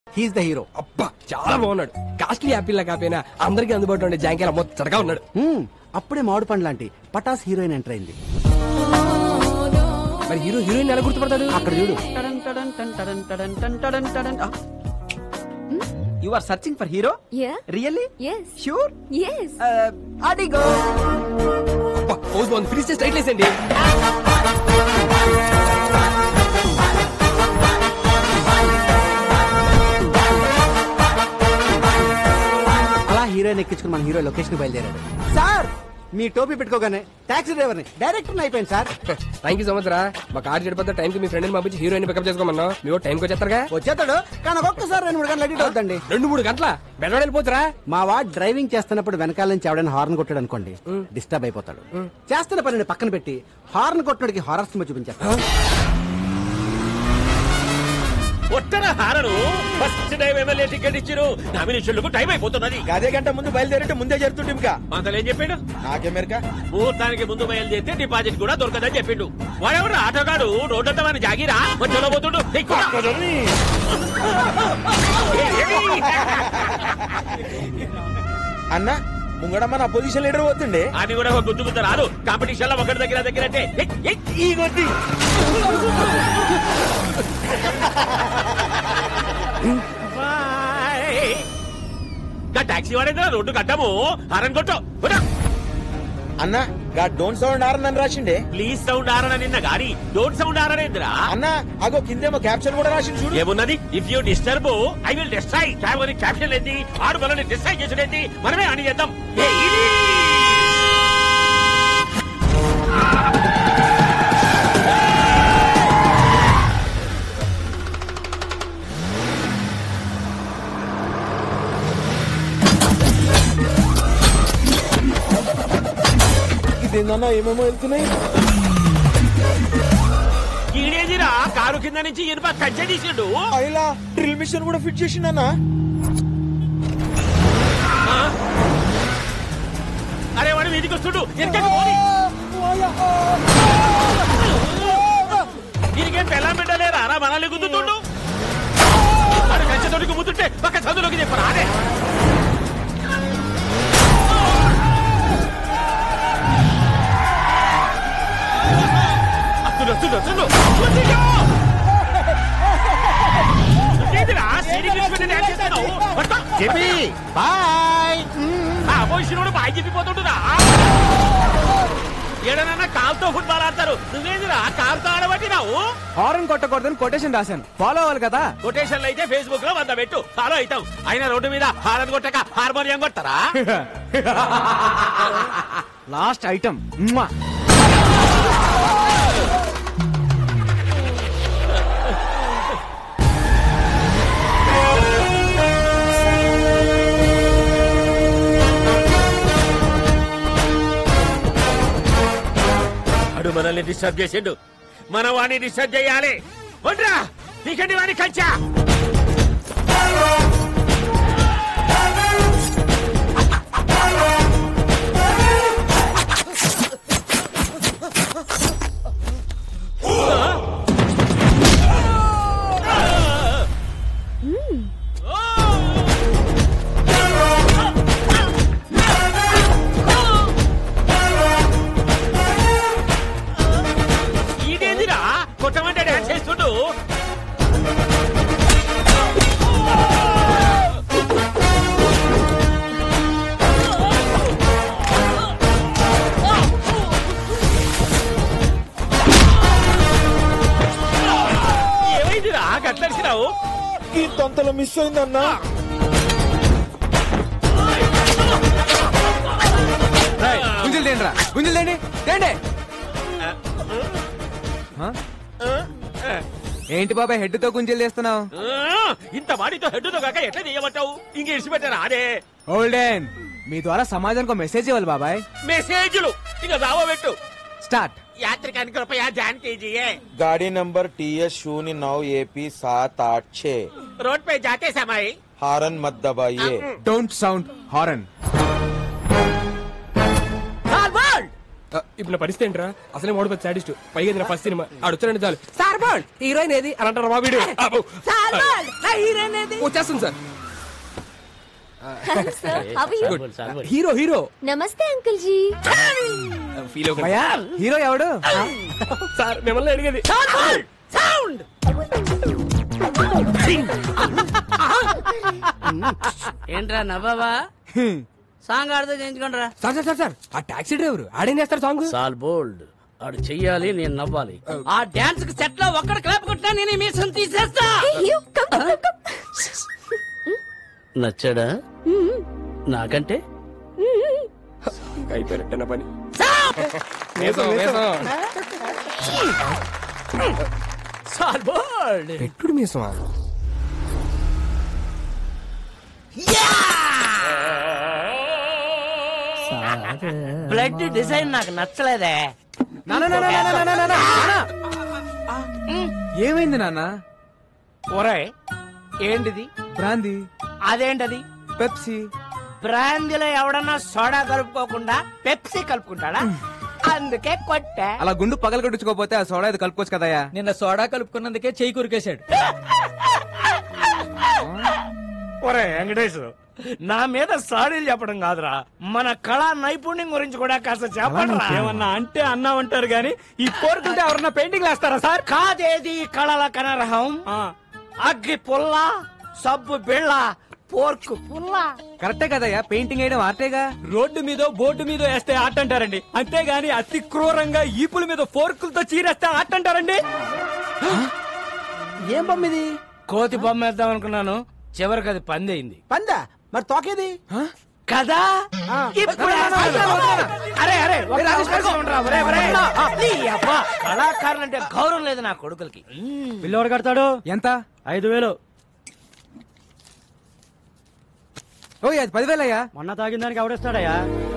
He's the hero అబ్బా చాలా బాగున్నాడు కాస్ట్లీ యాపిల్ లా కాపోయినా అందరికీ అందుబాటులో ఉండే జాంకాయలు మొత్తగా ఉన్నాడు అప్పుడే మామిడి పండు లాంటి పటాస్ హీరోయిన్ ఎంటర్ అయింది మరి హీరో హీరోయిన్ ఎలా గుర్తుపడతాడు అక్కడ చూడు you are searching for hero Yeah. Really Yes. Sure Yes. అడిగో అబ్బా పోజ్ బాగుంది ఫ్రీజ్ చేసి టైట్ లేసండి అలా హీరోయిన్ ఎక్కించుకుని మన హీరో లొకేషన్ బయలుదేరాడు సార్ మీ టోపీ పెట్టుకోగానే టాక్సీ డ్రైవర్ ని డైరెక్టర్ అయిపోయింది sir thank you so much రా మా కార్ చెడిపోతే టైం కి మీ ఫ్రెండ్ పంపించి హీరోయిన్ పికప్ చేసుకోమన్నా మీ టైంకి వచ్చేస్తారుగా వచ్చేతాడు కానీ ఒక్కొక్కసారి రెండు మూడు గంటలు అడిట్ అవుతుందండి రెండు మూడు గంటల బెడవాడు వెళ్ళిపోతురా మా వాడు డ్రైవింగ్ చేస్తున్నప్పుడు వెనకాల నుంచి ఎవడైనా హార్న్ కొట్టాడు అనుకోండి డిస్టర్బ్ అయిపోతాడు చేస్తున్న పనిని పక్కన పెట్టి హార్న్ కొట్టడానికి హారర్ సినిమా చూపించారు ఒట్టన horn first time MLA ticket ఇచ్చిరు నామినేషన్లకు టైం అయిపోతున్నది అదే గంట ముందు బయలుదేరంటే ముందే జరుగుతుంది ఇంకా మంతలు ఏం చెప్పిండు నాకెమెరికా ముహూర్తానికి ముందు బయలుదేరితే డిపాజిట్ కూడా దొరకదని చెప్పిండు వాడెవడు ఆటోగాడు రోడ్డంతా మన జాగిరా మధ్యలో పోతుండు ఎక్కువ. అన్న ముంగడమ్మ నా పొజిషన్ లీడర్ పోతుండే అని కూడా ఒక గుద్దు గుద్ద రాదు కాంపిటీషన్ లో ఒకటి దగ్గర దగ్గర అంటే ఎక్, ఎక్, ఈ కొద్ది టాక్సీ వాడేదా రోడ్డు కట్టము హారన్ కొట్టు కొట్టు. అన్న గా డోంట్ సౌండ్ ఆర్ అని రాసిండే ప్లీజ్ సౌండ్ ఆరన నిన్న గాని డోంట్ సౌండ్ ఆరనేంద్రా అన్న అగో కిందేమో క్యాప్షన్ కూడా రాసింది చూడు ఏమున్నది if you disturb I will destroy cab caption ఏంటి ఆడు బలని డిస్ట్రాయ్ చేసుడేంటి మనమే అని చేద్దాం ఏ, ఇది! ఇదేందన్నా ఏమేమో వెళ్తున్నాయి ఈడేదిరా కారు కింద నుంచి ఇనుప కచ్చ తీసిండు అయిలా డ్రిల్ మిషన్ కూడా ఫిట్ చేసిండన్నా అరే వాడు వీధికి వస్తుడు ఎక్కడికి పోని దీనికేం పెళ్ళం బిడ్డలేరా రా మనల్ని గుద్దుతుండు వాడు కంచెతోటికి ముద్దుంటే పక్క చదువులోకి చెప్పరా అదే అత్తుడు అత్తుడు అత్తుడు కొట్టిగా! ఏంటిరా సీడీ తీసుకుని డాన్స్ చేస్తున్నావు? పట్టుకో. బాయ్ ఆ అపోజిషన్ బాయ్ చెప్పిపోతుంటురా ఏడనన్నా కాల్తో ఫుట్బాల్ ఆడతారు నువ్వేందిరా కాల్తో ఆడబట్టినావు హారన్ కొట్టకూడదని కొటేషన్ రాశాను ఫాలో అవ్వాలి కదా కొటేషన్లు అయితే ఫేస్బుక్ లో వంద పెట్టు ఫాలో అవుతాం అయినా రోడ్డు మీద హారన్ కొట్టక హార్మోనియం కొడతారా లాస్ట్ ఐటమ్ అడు మనల్ని డిస్టర్బ్ చేసిండు మన వాడిని డిస్టర్బ్ చేయాలి వడ్రా నీకండి వాడి కంచా ఇదేందిరా కొట్టమంటే డాన్స్ చేస్తుండు ఏమైందిరా గట్లడిసినావు ఈ తొంతలో మిస్ అయిందన్నా గుంజలు తేండి రా గుంజలు తేండి తేండి హ? ఏంటి బాబాయ్ హెడ్ తో గుంజలు తీస్తున్నావు ఆ, ఇంత వాడితో హెడ్డుతో కాక ఎట్లా చేయమంటావు ఇంక ఇడిచిపెట్టారా అదే ఓల్డెన్ మీ ద్వారా సమాజానికి మెసేజ్ ఇవ్వాలి బాబాయ్ మెసేజ్లు ఇక పెట్టు స్టార్ట్ यात्रिकांनी कृपया ध्यान कीजिए गाड़ी नंबर टी एस शून्य नौ एपी सात आठ छः रोड पे जाते समय हारन मत दबाइए డోంట్ సౌండ్ హారన్ ఆ, ఇప్పుడు నా పరిస్థితి ఏంట్రా అసలే మోడీ పెద్ద సాడిస్ట్ పైగా ఇది నా ఫస్ట్ సినిమా ఆడు వచ్చారంటే చాలు సార్ బాల్ హీరోయిన్ ఏది అని అంటారు బాబు వీడు. అబ్బో. వచ్చేస్తుంది సార్ గుడ్ హీరో హీరో నమస్తే అంకుల్ జీ ఫీల్ అవ్వకండి భయ్యా హీరో ఎవడు సార్ మిమ్మల్ని అడిగేది ఏంట్రా నవ్వావా సాంగ్ ఆడితే చేయించుకోండిరా సార్ సార్ సార్ సార్ ఆ టాక్సీ డ్రైవర్ ఆడేం చేస్తారు సాంగ్ సాల్ బోల్డ్ ఆడు చెయ్యాలి నేను నవ్వాలి ఆ డాన్స్ కి సెట్ లో ఒక్కడ క్లాప్ కొట్టినా నేను మీ సొంత తీసేస్తా నచ్చాడా నాకంటే అయిపోయినట్టే నా పని మేసం, మేసం. సాల్ బోల్డ్ పెట్టుడు మీసమా బ్లడ్ డిజైన్ నాకు నచ్చలేదే నాన్న, నాన్న, నాన్న, నాన్న, నాన్న, నాన్న. ఏమైంది నాన్న ఒరే ఏంటిది బ్రాంది అదేంటది పెప్సీ బ్రాందీలో ఎవడన్నా సోడా కలుపుకోకుండా పెప్సీ కలుపుకుంటాడా అందుకే కొట్టా అలా గుండు పగల కొట్టించుకోపోతే ఆ సోడా ఇది కలుపుకోవచ్చు కదయ్యా నిన్న సోడా కలుపుకున్నందుకే చెయ్యి కురికేశాడు ఒరే వెంకటేష్ నా మీద సాడీలు చెప్పడం కాదురా మన కళా నైపుణ్యం గురించి కూడా కాస్త చెప్పండి ఏమన్నా అంటే అన్నా ఉంటారు గాని ఈ కోరుకుంటే ఎవరన్నా పెయింటింగ్ వేస్తారా సార్ కాదేది కళల కనరహం అగ్గి పుల్ల సబ్బు బిళ్ళ పోర్కు పుల్ల కరెక్టే కదయ్యా పెయింటింగ్ వేయడం ఆర్టేగా రోడ్డు మీద బోర్డు మీద వేస్తే ఆట అంటారండి అంతేగాని అతి క్రూరంగా ఈపుల మీద ఫోర్కులతో చీరేస్తే ఆట అంటారండి ఏం బొమ్మిది కోతి బొమ్మ వేద్దాం అనుకున్నాను చివరికి అది పంది అయింది పందా మరి తోకేది కదా ఇప్పుడు వేస్తాను. అరే అరే ఒక్క అవకాశం ఉండరా, ఒరే, ఒరే. నీ అబ్బ, కళాకారులంటే గౌరవం లేదు నా కొడుకులకి బిల్లు ఎవరు కడతాడు ఎంత ఐదు వేలు ఓ అది పదివేలయ్యా మొన్న తాగిన దానికి ఎవడేస్తాడయ్యా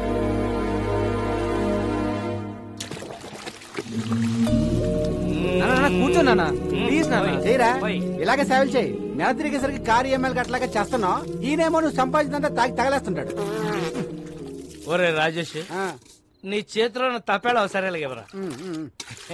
నాన్న, నాన్న, కూర్చో నాన్న ప్లీజ్ నాన్న చేయరా ఇలాగే సేవలు చేయి నెల తిరిగేసరికి కారు ఈఎంఐలు గట్లాగా చేస్తున్నావు ఈయనేమో నువ్వు సంపాదించినంత తాగి తగలేస్తుంటాడు ఒరే రాజేష్ ఆ, నీ చేతిలో ఉన్న తపేళ అవసరాలు ఇవ్వరా ఉమ్, ఉమ్.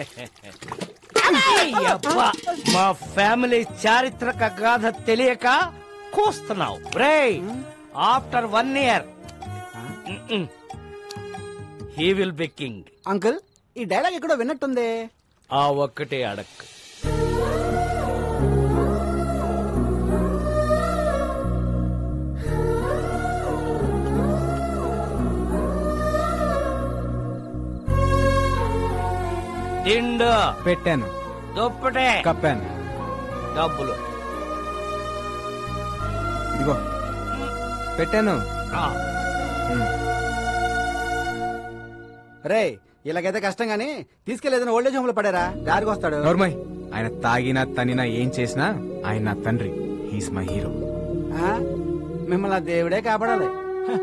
ఈ అబ్బ, మా ఫ్యామిలీ చారిత్రక గాథ తెలియక కూస్తున్నావు రే after one year he will be king uncle ఈ డైలాగ్ ఎక్కడో విన్నట్టుంది ఆ ఒక్కటే అడక్ దిండు పెట్టాను దుప్పటే కప్పాను డబ్బులు ఇదిగో పెట్టాను ఆ, రే ఇలాగైతే కష్టం గానీ తీసుకెళ్లేదని ఓల్డేజ్ హోమ్ లో పడారా దారికి వస్తాడు నోర్మయ్ ఆయన తాగినా తనినా ఏం చేసినా ఆయన నా తండ్రి హీస్ మై హీరో ఆ? మిమ్మల్ని ఆ దేవుడే కాపాడాలి హ.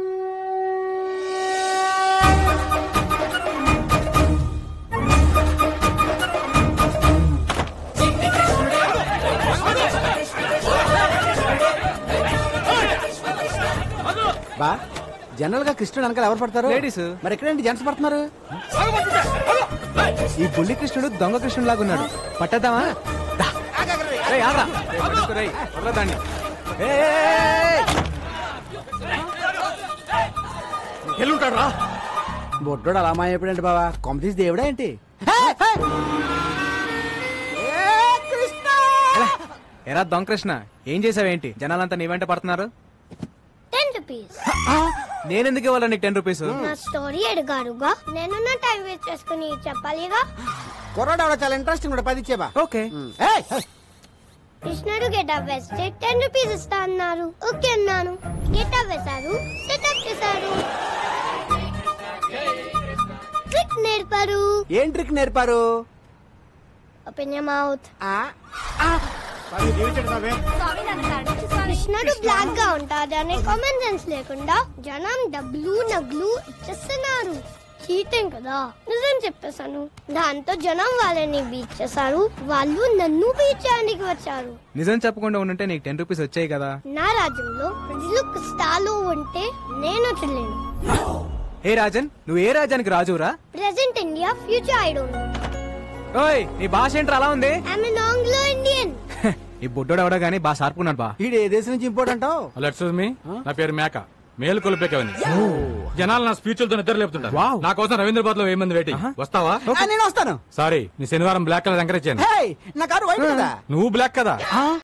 బా జనరల్ గా కృష్ణుడు వెనకాల ఎవరు పడతారు Ladies. మరి ఎక్కడేంటి జెంట్స్ పడుతున్నారు ఈ బుల్లి కృష్ణుడు దొంగ కృష్ణుడు లాగా ఉన్నాడు పట్టద్దామా దా. రేయ్, ఆగ్రా. రేయ్, పట్టుకో, రేయ్, వదలరా దాన్ని. ఏయ్, ఏయ్, ఏయ్. బొడ్డోడు అలా మాయపడండి బావా కొమ్మ తీసి దేవుడా ఏంటి ఎలా? ఎరా దొంగ కృష్ణ ఏం చేసావేంటి జనాలంతా నీ వెంట పడుతున్నారు టెన్ రూపీస్ నేనెందుకు ఇవ్వాలి నీకు టెన్ రూపీస్ నా స్టోరీ అడిగారుగా నేను నా టైం వేస్ట్ చేసుకుని చెప్పాలిగా కుర్రాడు ఆవిడ చాలా ఇంట్రెస్టింగ్ కూడా పది ఇచ్చేబా ఓకే ఏయ్, కృష్ణుడు గెటప్ వేస్తే టెన్ రూపీస్ ఇస్తా అన్నారు ఓకే అన్నాను గెటప్ వేశారు సెటప్ చేశారు ట్రిక్ నేర్పారు ఏం ట్రిక్ నేర్పారు ఓపెన్ యర్ మౌత్ ఆ? కృష్ణుడు బ్లాక్ గా ఉంటాడనే కామన్ సెన్స్ లేకుండా జనం డబ్బులు నగ్లు ఇచ్చేస్తున్నారు చీటింగ్ కదా నిజం చెప్పేశాను దాంతో జనం వాళ్ళని బీచ్ చేశారు వాళ్ళు నన్ను బీచ్ చేయడానికి వచ్చారు నిజం చెప్పకుండా ఉండుంటే నీకు టెన్ రూపీస్ వచ్చాయి కదా నా రాజ్యంలో ప్రజలు కష్టాలు ఉంటే నేను చెల్లేను ఏ రాజన్ నువ్వు ఏ రాజానికి రాజురా present India future I don't ఓయ్ నీ భాష ఏంట్రా అలా ఉంది ఐఎమ్ ఎన్ ఆంగ్లో ఇండియన్ ఈ బుడ్డోడు ఎవడో గానీ బాగా సార్పుకున్నాడు బా ఈడు ఏ దేశం నుంచి ఇంపోర్ట్ అంటావు హలో ఎక్స్క్యూజ్ మీ నా పేరు మేక మేలు కొలిపేకవని జనాలు నా స్పీచ్లతో నిద్ర లేపుతుంటారు వావ్. నా కోసం రవీంద్రబాద్ లో వెయ్యి మంది వెయిటింగ్ వస్తావా ఆ, నేను వస్తాను సారీ నీ శనివారం బ్లాక్ కలర్ ఎంకరేజ్ చేయను హే నా కారు వైట్ కదా నువ్వు బ్లాక్ కదా